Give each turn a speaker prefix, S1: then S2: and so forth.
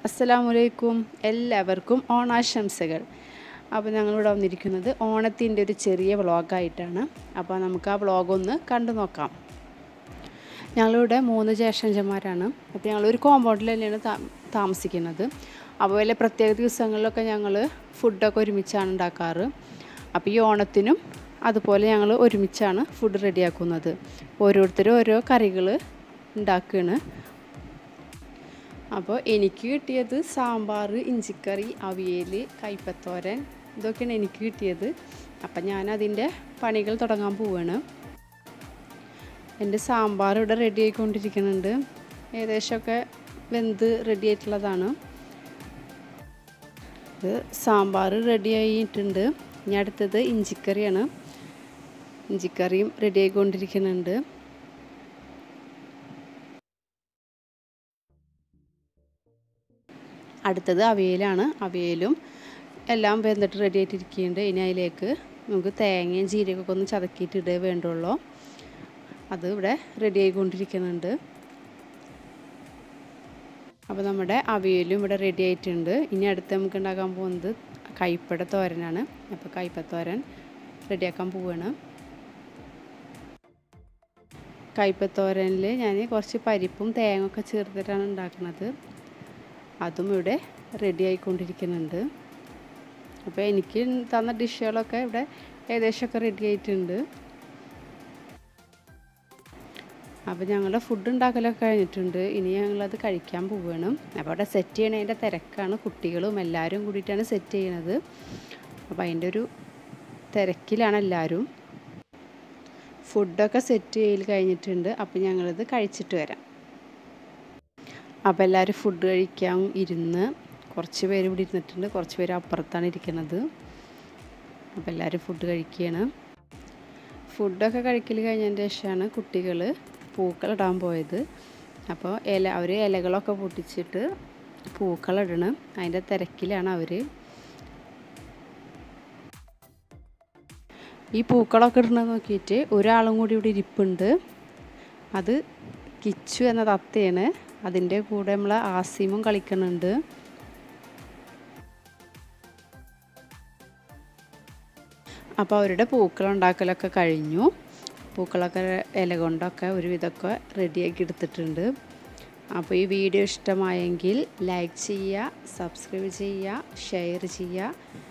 S1: അസ്സലാമലൈക്കും എല്ലാവർക്കും ഓണാശംസകൾ അപ്പോൾ ഞങ്ങളിവിടെ വന്നിരിക്കുന്നത് ഓണത്തിൻ്റെ ഒരു ചെറിയ വ്ളോഗായിട്ടാണ് അപ്പോൾ നമുക്ക് ആ വ്ളോഗ് ഒന്ന് കണ്ടു നോക്കാം ഞങ്ങളിവിടെ മൂന്ന് ജ്യേഷ്ഠന്മാരാണ് അപ്പോൾ ഞങ്ങൾ ഒരു കോമ്പൗണ്ടിൽ തന്നെയാണ് താ താമസിക്കുന്നത് അപ്പോൾ വല്ല പ്രത്യേക ദിവസങ്ങളിലൊക്കെ ഞങ്ങൾ ഫുഡൊക്കെ ഒരുമിച്ചാണ് ഉണ്ടാക്കാറ് അപ്പോൾ ഈ ഓണത്തിനും അതുപോലെ ഞങ്ങൾ ഒരുമിച്ചാണ് ഫുഡ് റെഡിയാക്കുന്നത് ഓരോരുത്തരും ഓരോ കറികൾ ഉണ്ടാക്കുകയാണ് അപ്പോൾ എനിക്ക് കിട്ടിയത് സാമ്പാർ ഇഞ്ചിക്കറി അവിയൽ കൈപ്പത്തോരൻ ഇതൊക്കെയാണ് എനിക്ക് കിട്ടിയത് അപ്പം ഞാൻ അതിൻ്റെ പണികൾ തുടങ്ങാൻ പോവുകയാണ് എൻ്റെ സാമ്പാർ ഇവിടെ റെഡി ആയിക്കൊണ്ടിരിക്കുന്നുണ്ട് ഏകദേശമൊക്കെ വെന്ത് റെഡി ആയിട്ടുള്ളതാണ് ഇത് സാമ്പാർ റെഡി ആയിട്ടുണ്ട് ഇനി അടുത്തത് ഇഞ്ചിക്കറിയാണ് ഇഞ്ചിക്കറിയും റെഡി ആയിക്കൊണ്ടിരിക്കുന്നുണ്ട് അടുത്തത് അവിയലാണ് അവിയലും എല്ലാം വെന്തിട്ട് റെഡി ആയിട്ടിരിക്കുന്നുണ്ട് ഇനി അതിലേക്ക് നമുക്ക് തേങ്ങയും ജീരകമൊക്കെ ഒന്ന് ചതക്കിയിട്ട് ഇടേ വേണ്ടുള്ളൂ അത് ഇവിടെ റെഡി ആയിക്കൊണ്ടിരിക്കുന്നുണ്ട് അപ്പോൾ നമ്മുടെ അവിയലും ഇവിടെ റെഡി ആയിട്ടുണ്ട് ഇനി അടുത്ത് നമുക്ക് ഉണ്ടാക്കാൻ പോകുന്നത് കൈപ്പട തോരനാണ് അപ്പോൾ കൈപ്പത്തോരൻ റെഡിയാക്കാൻ പോവുകയാണ് കൈപ്പത്തോരനിൽ ഞാൻ കുറച്ച് പരിപ്പും തേങ്ങ ഒക്കെ ചേർത്തിട്ടാണ് ഉണ്ടാക്കുന്നത് അതും ഇവിടെ റെഡി ആയിക്കൊണ്ടിരിക്കുന്നുണ്ട് അപ്പോൾ എനിക്ക് തന്ന ഡിഷുകളൊക്കെ ഇവിടെ ഏകദേശമൊക്കെ റെഡി ആയിട്ടുണ്ട് അപ്പോൾ ഞങ്ങളുടെ ഫുഡ് ഉണ്ടാക്കലൊക്കെ കഴിഞ്ഞിട്ടുണ്ട് ഇനി ഞങ്ങളത് കഴിക്കാൻ പോവുകയാണ് അപ്പോൾ അവിടെ സെറ്റ് ചെയ്യണതിൻ്റെ തിരക്കാണ് കുട്ടികളും എല്ലാവരും കൂടിയിട്ടാണ് സെറ്റ് ചെയ്യണത് അപ്പോൾ അതിൻ്റെ ഒരു തിരക്കിലാണ് എല്ലാവരും ഫുഡൊക്കെ സെറ്റ് ചെയ്യൽ കഴിഞ്ഞിട്ടുണ്ട് അപ്പോൾ ഞങ്ങളിത് കഴിച്ചിട്ട് വരാം അപ്പോൾ എല്ലാവരും ഫുഡ് കഴിക്കാൻ ഇരുന്ന് കുറച്ച് പേര് ഇവിടെ ഇരുന്നിട്ടുണ്ട് കുറച്ച് പേര് അപ്പുറത്താണ് ഇരിക്കുന്നത് അപ്പോൾ എല്ലാവരും ഫുഡ് കഴിക്കുകയാണ് ഫുഡൊക്കെ കഴിക്കൽ കഴിഞ്ഞതിന് ശേഷമാണ് കുട്ടികൾ പൂക്കളിടാൻ പോയത് അപ്പോൾ ഇല അവർ ഇലകളൊക്കെ പൊട്ടിച്ചിട്ട് പൂക്കളിടണം അതിൻ്റെ തിരക്കിലാണ് അവർ ഈ പൂക്കളൊക്കെ ഇടണത് നോക്കിയിട്ട് ഒരാളും കൂടി ഇവിടെ ഇരിപ്പുണ്ട് അത് കിച്ചു എന്ന തത്തയാണ് അതിൻ്റെ കൂടെ നമ്മൾ ആസിമും കളിക്കുന്നുണ്ട് അപ്പോൾ അവരുടെ പൂക്കളുണ്ടാക്കലൊക്കെ കഴിഞ്ഞു പൂക്കളൊക്കെ ഇല കൊണ്ടൊക്കെ ഒരുവിധമൊക്കെ റെഡിയാക്കി എടുത്തിട്ടുണ്ട് അപ്പോൾ ഈ വീഡിയോ ഇഷ്ടമായെങ്കിൽ ലൈക്ക് ചെയ്യുക സബ്സ്ക്രൈബ് ചെയ്യുക ഷെയർ ചെയ്യുക